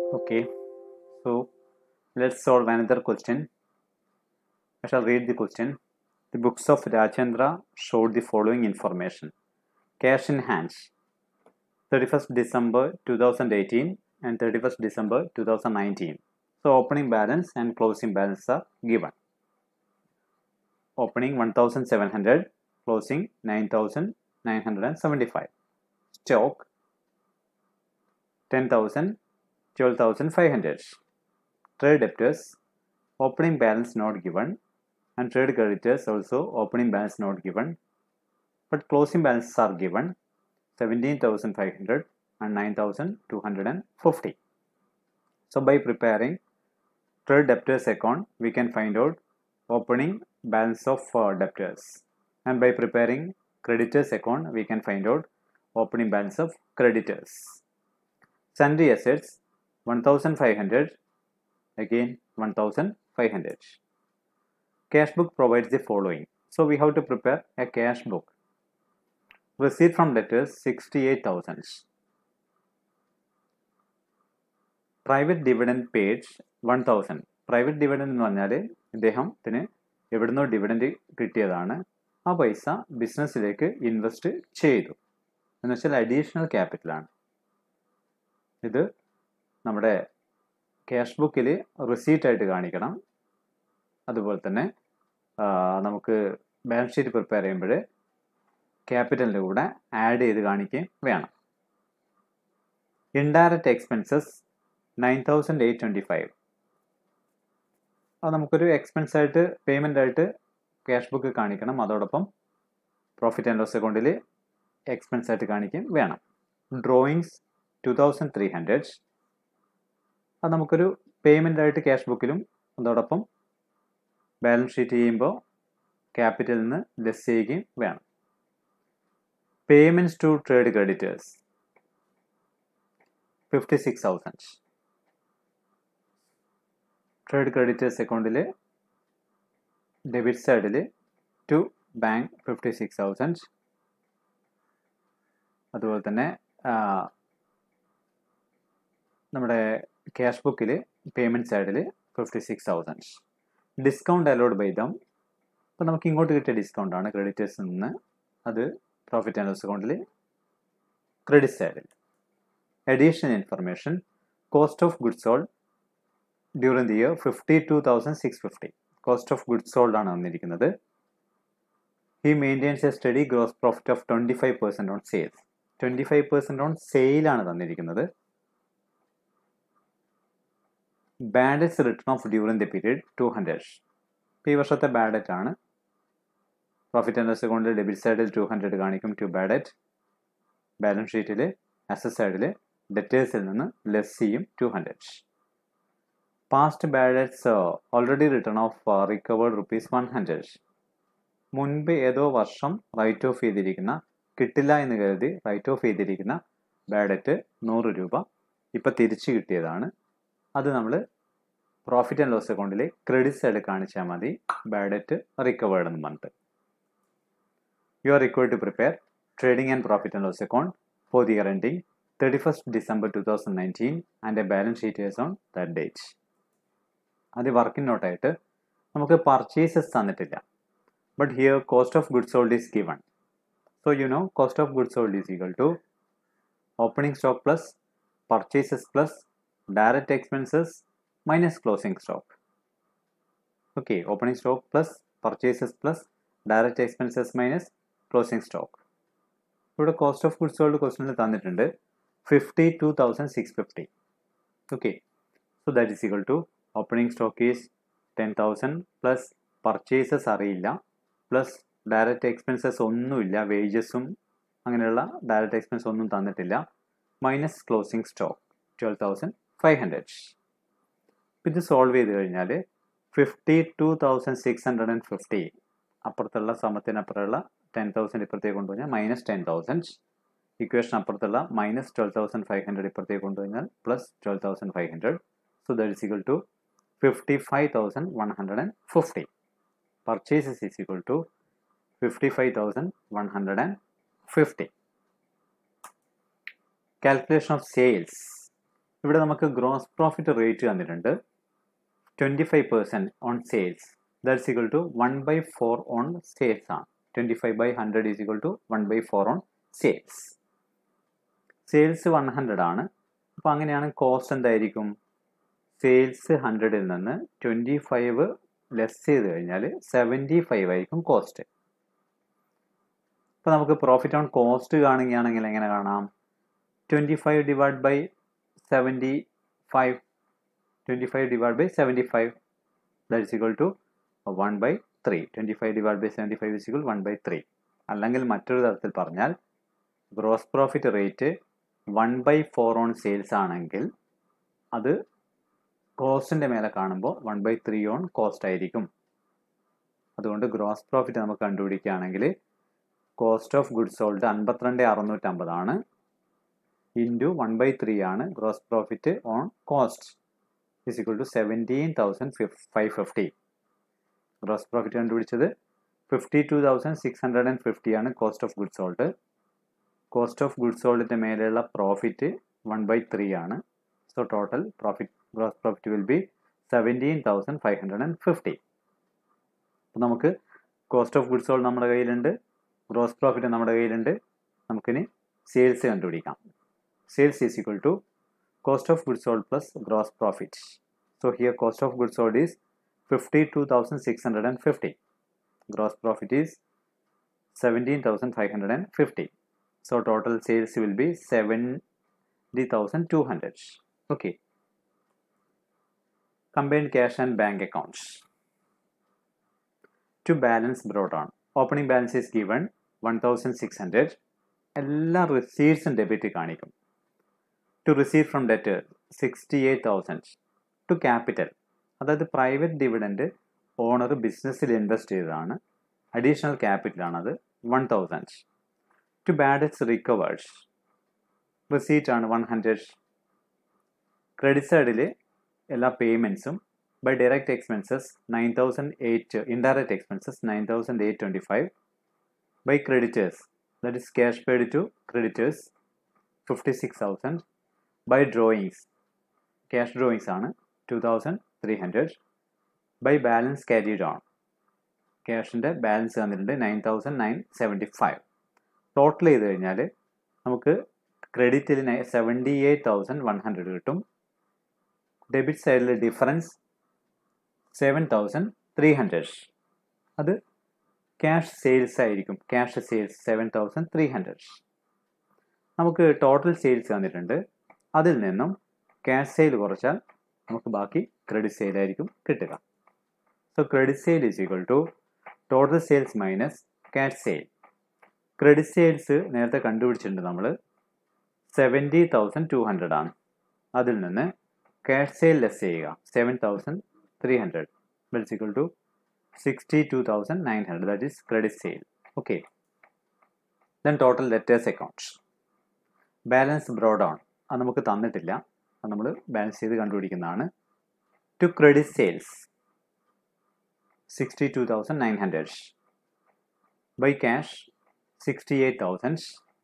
Okay, so let's solve another question. I shall read the question. The books of Rajendra showed the following information cash in hands 31st December 2018 and 31st December 2019. So, opening balance and closing balance are given. Opening 1700, closing 9975. Stock 10,000, 12,500. Trade debtors, opening balance not given, and trade creditors also opening balance not given, but closing balances are given 17,500 and 9,250. So, by preparing trade debtors account, we can find out opening balance of uh, debtors, and by preparing creditors account, we can find out opening balance of creditors. Sundry assets 1500 again 1500. Cash book provides the following. So we have to prepare a cash book. Receipt from debtors 68,000. Private dividend paid one thousand private dividend എന്ന് പറഞ്ഞാൽ ഇദ്ദേഹത്തിന് എവിടുന്നോ dividend കിട്ടിയതാണ് ആ പൈസ ബിസിനസ്സിലേക്ക് invest ചെയ്തു എന്ന് വെച്ചാൽ അഡീഷണൽ ക്യാപിറ്റലാണ് ഇത് നമ്മുടെ ക്യാഷ് ബുക്കിൽ റിസീറ്റ് ആയിട്ട് കാണിക്കണം അതുപോലെ തന്നെ നമുക്ക് ബാലൻസ് ഷീറ്റ് പ്രിപ്പയർ ചെയ്യുമ്പോൾ ക്യാപിറ്റലിൻ്റെ കൂടെ ആഡ് ചെയ്ത് കാണിക്കുകയും വേണം indirect expenses nine thousand eight twenty five അത് നമുക്കൊരു എക്സ്പെൻസ് ആയിട്ട് പേയ്മെൻ്റ് ആയിട്ട് ക്യാഷ് ബുക്ക് കാണിക്കണം അതോടൊപ്പം പ്രോഫിറ്റ് ആൻഡ് ലോസ് അക്കൗണ്ടിൽ എക്സ്പെൻസ് ആയിട്ട് കാണിക്കുകയും വേണം drawings two thousand three hundred അത് നമുക്കൊരു പേയ്മെൻ്റ് ആയിട്ട് ക്യാഷ് ബുക്കിലും അതോടൊപ്പം ബാലൻസ് ഷീറ്റ് ചെയ്യുമ്പോൾ ക്യാപിറ്റലിൽ നിന്ന് ലെസ് ചെയ്യുകയും വേണം payments to trade creditors fifty six thousand trade creditors അക്കൗണ്ടിൽ ഡെബിറ്റ് സൈഡിൽ to bank fifty six thousand അതുപോലെ തന്നെ നമ്മുടെ ക്യാഷ് ബുക്കിൽ പേയ്മെൻറ്റ് സൈഡിൽ fifty six thousand discount allowed by them അപ്പോൾ നമുക്ക് ഇങ്ങോട്ട് കിട്ടിയ ഡിസ്കൗണ്ട് ആണ് ക്രെഡിറ്റേഴ്സിൽ നിന്ന് അത് പ്രോഫിറ്റ് ആൻഡ് ലോസ് അക്കൗണ്ടിൽ ക്രെഡിറ്റ് സൈഡിൽ additional information cost of goods sold during the year fifty two thousand six fifty cost of goods sold ആണ് വന്നിരിക്കുന്നത് he maintains a steady gross profit of twenty five percent on sales twenty five percent on സെയിലാണ് തന്നിരിക്കുന്നത് bad debts written off during the period two hundred ഇപ്പോൾ ഈ വർഷത്തെ bad debt ആണ് profit and loss അക്കൗണ്ടിൽ debit സൈഡിൽ ടു ഹൺഡ്രഡ് കാണിക്കും to bad debt balance ഷീറ്റിൽ അസറ്റ് സൈഡിൽ ഡെറ്റേഴ്സിൽ നിന്ന് ലെസ് ചെയ്യും two hundred past bad debts already written off recovered rupees one hundred മുൻപ് ഏതോ വർഷം റൈറ്റ് ഓഫ് ചെയ്തിരിക്കുന്ന കിട്ടില്ല എന്ന് കരുതി റൈറ്റ് ഓഫ് ചെയ്തിരിക്കുന്ന ബാഡറ്റ് നൂറ് രൂപ ഇപ്പം തിരിച്ചു കിട്ടിയതാണ് അത് നമ്മൾ പ്രോഫിറ്റ് ആൻഡ് ലോസ് അക്കൗണ്ടിൽ ക്രെഡിറ്റ് സൈഡ് കാണിച്ചാൽ മതി ബാഡറ്റ് റിക്കവേർഡ് എന്ന് പറഞ്ഞിട്ട് you are required to prepare trading and profit and loss account for the year ending thirty first December two thousand nineteen and a balance sheet is on that date അത് working നോട്ടായിട്ട് നമുക്ക് purchases തന്നിട്ടില്ല but here cost of good sold is given so you know cost of good sold is equal to opening stock plus purchases plus direct expenses minus closing stock. Okay, opening stock plus purchases plus direct expenses minus closing stock. ഇവിടെ cost of goods sold ക്വസ്റ്റിനിൽ തന്നിട്ടുണ്ട് fifty two thousand six fifty okay so that is equal to opening stock is ten thousand plus purchases അറിയില്ല plus direct expenses ഒന്നുമില്ല വേജസും അങ്ങനെയുള്ള direct expense ഒന്നും തന്നിട്ടില്ല minus closing stock twelve thousand five hundred ഇത് solve ചെയ്ത് കഴിഞ്ഞാൽ fifty two thousand six hundred and fifty അപ്പുറത്തുള്ള സമത്തിനപ്പുറമുള്ള ടെൻ തൗസൻഡ് ഇപ്പുറത്തേക്ക് കൊണ്ടുപോയാൽ മൈനസ് ടെൻ തൗസൻഡ് ഇക്വേഷൻ അപ്പുറത്തുള്ള minus twelve thousand five hundred ഇപ്പുറത്തേക്ക് കൊണ്ടുപോയാൽ plus twelve thousand five hundred so that is equal to fifty five thousand one hundred and fifty purchases is equal to fifty five thousand one hundred and 50. Calculation of sales. ഇവിടെ നമുക്ക് gross profit rate തന്നിട്ടുണ്ട് twenty five percent on sales that's equal to one by four on sales ആണ് twenty five by hundred is equal to one by four on sales sales one hundred ആണ് അപ്പോൾ അങ്ങനെയാണ് cost എന്തായിരിക്കും sales ഹൺഡ്രഡിൽ നിന്ന് twenty five less ചെയ്ത് കഴിഞ്ഞാൽ seventy five ആയിരിക്കും cost അപ്പോൾ നമുക്ക് പ്രോഫിറ്റ് ഓൺ കോസ്റ്റ് കാണുകയാണെങ്കിൽ എങ്ങനെ കാണാം twenty five divide by seventy five twenty five divide by seventy five that is equal to one by three twenty five divide by seventy five is equal one by three അല്ലെങ്കിൽ മറ്റൊരു തരത്തിൽ പറഞ്ഞാൽ gross profit rate one by four on sales ആണെങ്കിൽ അത് കോസ്റ്റിൻ്റെ മേലെ കാണുമ്പോൾ one by three on cost ആയിരിക്കും അതുകൊണ്ട് ഗ്രോസ് പ്രോഫിറ്റ് നമുക്ക് കണ്ടുപിടിക്കുകയാണെങ്കിൽ കോസ്റ്റ് ഓഫ് ഗുഡ് സോൾഡ് അൻപത്തിരണ്ട് അറുന്നൂറ്റമ്പതാണ് ഇൻറ്റു വൺ ബൈ ത്രീ ആണ് gross profit on cost is equal to seventeen thousand five fifty gross profit കണ്ടുപിടിച്ചത് fifty two thousand six hundred and fifty ആണ് cost of good sold cost of good സോൾഡിൻ്റെ മേലെയുള്ള profit one by three ആണ് so total profit gross profit will be seventeen thousand five hundred and fifty അപ്പോൾ നമുക്ക് cost of good sold നമ്മുടെ കയ്യിലുണ്ട് gross profit നമ്മുടെ കയ്യിലുണ്ട് നമുക്കിനി സെയിൽസ് കണ്ടുപിടിക്കാം sales is equal to cost of good sold plus gross profit so here cost of good sold is fifty two thousand six hundred and fifty gross profit is seventeen thousand five hundred and fifty so total sales will be 70200 okay combined cash and bank accounts to balance brought on opening balance is given 1600 എല്ലാ റിസീറ്റ്സും debit കാണിക്കും to receive from debtor sixty eight thousand to capital അതായത് private dividend owner ബിസിനസ്സിൽ invest ചെയ്തതാണ് additional ക്യാപിറ്റലാണത് one thousand to bad debts recovered receipt ആണ് one hundred credit സൈഡിൽ എല്ലാ പേയ്മെൻറ്റ്സും by direct expenses nine thousand eight indirect expenses nine thousand eight twenty five by creditors that is cash paid to creditors fifty six thousand by drawings cash drawings ആണ് two thousand three hundred by balance carried on ക്യാഷിൻ്റെ balance തന്നിട്ടുണ്ട് nine thousand nine seventy five total ചെയ്ത് കഴിഞ്ഞാൽ നമുക്ക് ക്രെഡിറ്റിൽ seventy eight thousand one hundred കിട്ടും debit സൈഡിൽ difference seven thousand three hundred അത് ക്യാഷ് സെയിൽസ് ആയിരിക്കും cash sales seven thousand three hundred നമുക്ക് ടോട്ടൽ സെയിൽസ് തന്നിട്ടുണ്ട് അതിൽ നിന്നും ക്യാഷ് സെയിൽ കുറച്ചാൽ നമുക്ക് ബാക്കി ക്രെഡിറ്റ് സെയിൽ ആയിരിക്കും കിട്ടുക so credit sale is equal to total sales minus cash sale credit sales നേരത്തെ കണ്ടുപിടിച്ചിട്ടുണ്ട് നമ്മൾ സെവൻറ്റി തൗസൻഡ് ടു ഹൺഡ്രഡ് ആണ് അതിൽ നിന്ന് ക്യാഷ് സെയിൽ ലെസ് ചെയ്യുക seven thousand three hundred that's equal to sixty two thousand nine hundred that is credit sale okay then total debtors accounts balance brought on അത് നമുക്ക് തന്നിട്ടില്ല അത് നമ്മൾ balance ചെയ്ത് കണ്ടുപിടിക്കുന്നതാണ് to credit sales sixty two thousand nine hundred by cash sixty eight thousand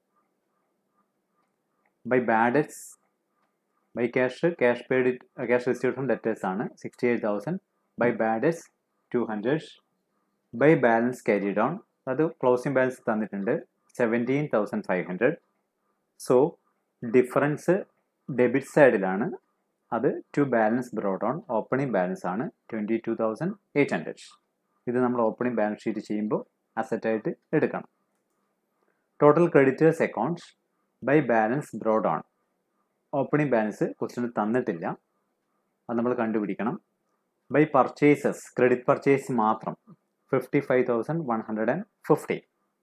by bad debts by cash cash paid cash receive from debtors ആണ് sixty eight thousand by bad debts to hundred by balance carry down അത് closing balance തന്നിട്ടുണ്ട് seventeen thousand five hundred so difference debit സൈഡിലാണ് അത് to balance brought on opening balance ആണ് twenty two thousand eight hundred ഇത് നമ്മൾ opening balance sheet ചെയ്യുമ്പോൾ അസറ്റായിട്ട് എടുക്കണം total creditors accounts by balance brought on opening balance question തന്നിട്ടില്ല അത് നമ്മൾ കണ്ടുപിടിക്കണം ബൈ പർച്ചേസസ് ക്രെഡിറ്റ് പർച്ചേസ് മാത്രം fifty five thousand one hundred and fifty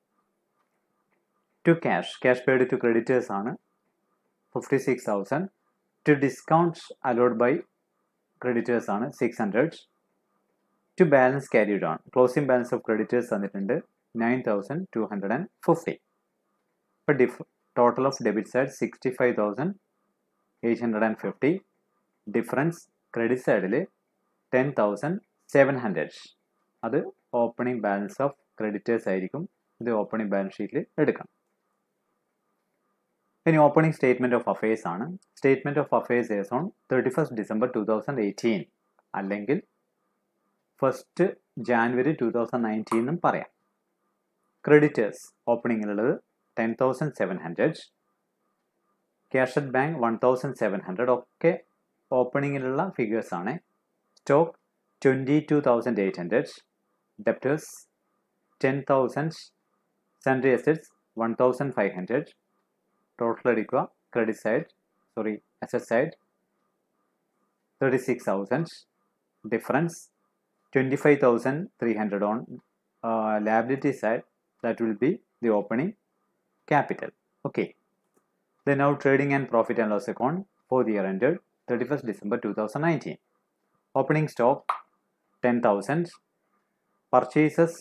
to cash cash paid to creditors ആണ് fifty six thousand to discounts allowed by creditors ആണ് six hundred to balance carried on closing balance of creditors തന്നിട്ടുണ്ട് nine thousand two hundred and fifty ഇപ്പോൾ diff total of debit side sixty five thousand eight hundred and fifty difference credit സൈഡിൽ ten thousand seven hundred അത് opening balance of creditors ആയിരിക്കും ഇത് opening balance ഷീറ്റിൽ എടുക്കണം ഇനി opening statement of affairs ആണ് statement of affairs as on thirty first December two thousand eighteen അല്ലെങ്കിൽ first January two thousand നയൻറ്റീനും പറയാം ക്രെഡിറ്റേഴ്സ് ഓപ്പണിങ്ങിലുള്ളത് ten thousand seven hundred cash at bank one thousand seven hundred ഒക്കെ ഓപ്പണിങ്ങിലുള്ള figures ആണ് stock twenty two thousand eight hundred debtors ten thousand sundry assets one thousand five hundred total അടിക്കുക credit side sorry asset side thirty six thousand difference twenty five thousand three hundred on liability side that will be the opening capital okay then now trading and profit and loss account for the year ended 31st december 2019 opening stock 10000 purchases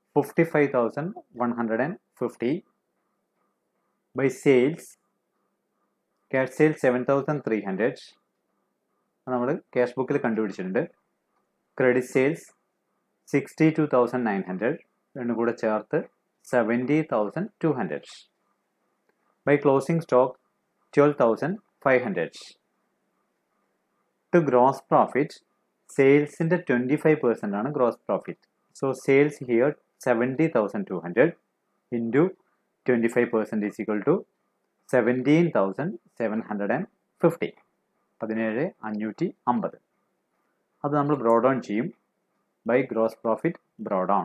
55150 by sales cash sales 7300 നമ്മൾ cash ബുക്കിൽ കണ്ടുപിടിച്ചിട്ടുണ്ട് credit sales sixty two thousand nine hundred രണ്ടും കൂടെ ചേർത്ത് seventy thousand two hundred by closing stock twelve thousand five hundred to gross profit സെയിൽസിൻ്റെ twenty five percent ആണ് gross profit so sales here seventy thousand two hundred into twenty five percent is equal to seventeen thousand seven hundred and fifty പതിനേഴ് അഞ്ഞൂറ്റി അമ്പത് അത് നമ്മൾ brought on ചെയ്യും by gross profit brought down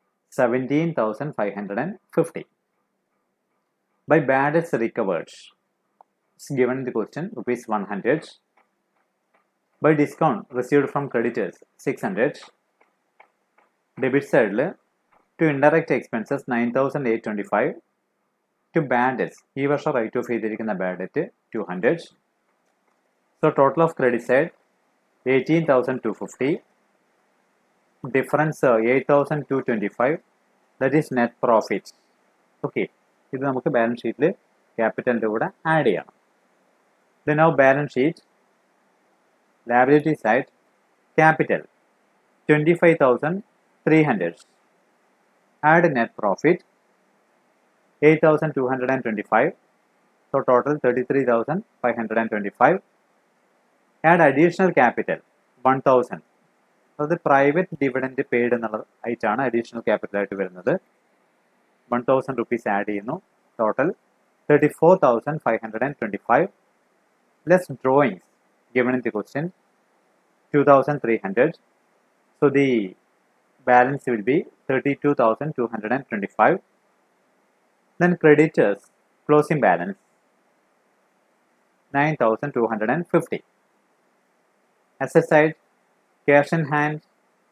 17,550 by bad debts recovered it's given in the question rupees 100 by discount received from creditors 600 debit side to indirect expenses 9825 to bad debts ഈ വർഷം write off ചെയ്തിരിക്കുന്ന bad debt two hundred so total of credit side eighteen thousand two fifty difference eight thousand two twenty five that is net profit okay ഇത് നമുക്ക് balance ഷീറ്റിൽ ക്യാപിറ്റലിൻ്റെ കൂടെ add ചെയ്യണം the now balance sheet liability side capital twenty five thousand three hundred add net profit eight thousand two hundred and twenty five so total thirty three thousand five hundred and twenty five add additional capital one thousand അത് private dividend paid എന്നുള്ള ആയിട്ടാണ് additional capital ആയിട്ട് വരുന്നത് one thousand rupees add ചെയ്യുന്നു total thirty four thousand five hundred and twenty five less drawings given in the question 2300 so the balance will be 32225 then creditors closing balance 9250 asset side cash in hand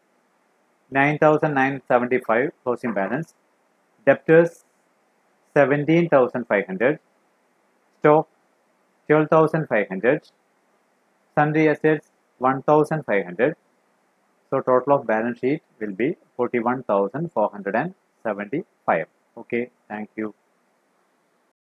9975 closing balance debtors 17500 stock 12500 sundry assets 1500 so total of balance sheet will be 41475 okay thank you